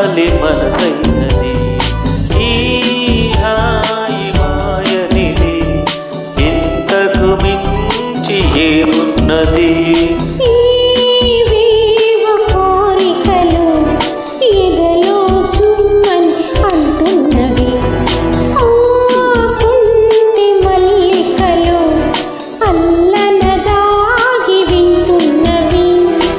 చిరుగాలి మనసైనది ఈ హాయి మాయనిది ఇంతకు మించి ఏమున్నది ఈవేవో కోరికలు ఎదలో చుమ్మని అంటున్నవి ఆ కుంటి మల్లికలు అల్లన దాగి వింటున్నవి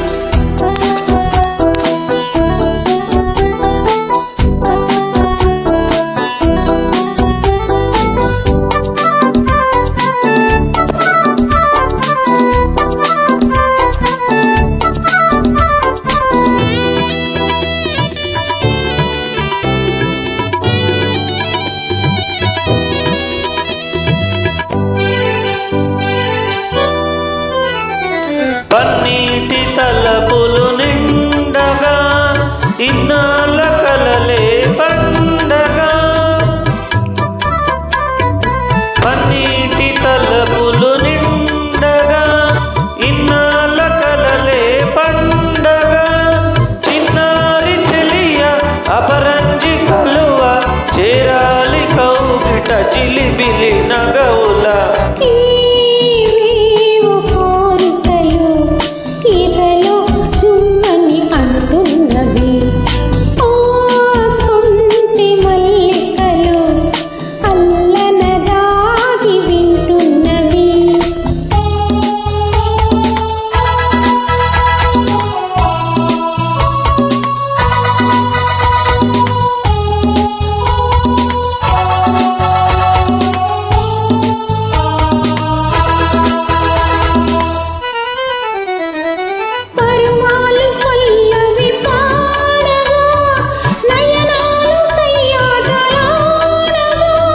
పన్నీటి తలపులు నిండగా ఇన్నాళ్ళ కలలే పండగా పన్నీటి తలపులు నిండగా ఇన్నాళ్ళ కలలే పండగా చిన్నారి చెలియ అపరంజి కలువ చేరాలి కౌగిట చిలిబిలి నగవులా ఈవేవో కోరికలు ఎదలో చుమ్మని అంటున్నవి ఆ కుంటి మల్లికలు అల్లన దాగి వింటున్నవి పరువాలు పల్లవి పాడగా నయనాలు సయ్యాటలాడగా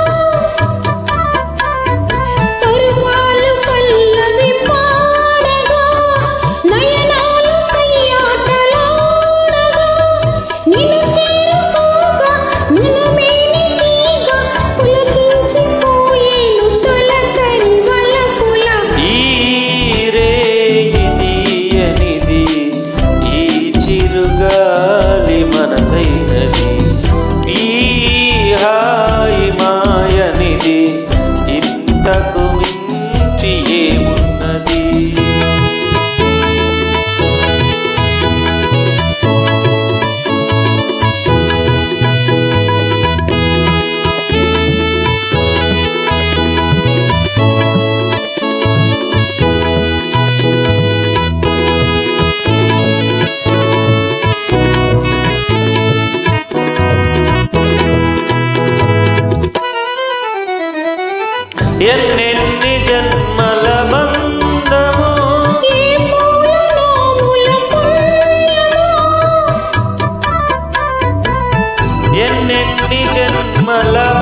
పరువాలు పల్లవి పాడగా నయనాలు సయ్యాటలాడగా నిన్ను చేరుకోగా నిలుమేని తీగ పులకించిపోయేను తొలకరి వలపుల ఈ రేయి తీయనిది ఈ చిరుగాలి మనసైనది ఈ హాయి మాయనిది ఇంతకు మించి ఏమున్నది ఎన్నెన్ని జన్మల బంధము ఏ మూలనోముల పుణ్యమో ఎన్నెన్ని జన్మల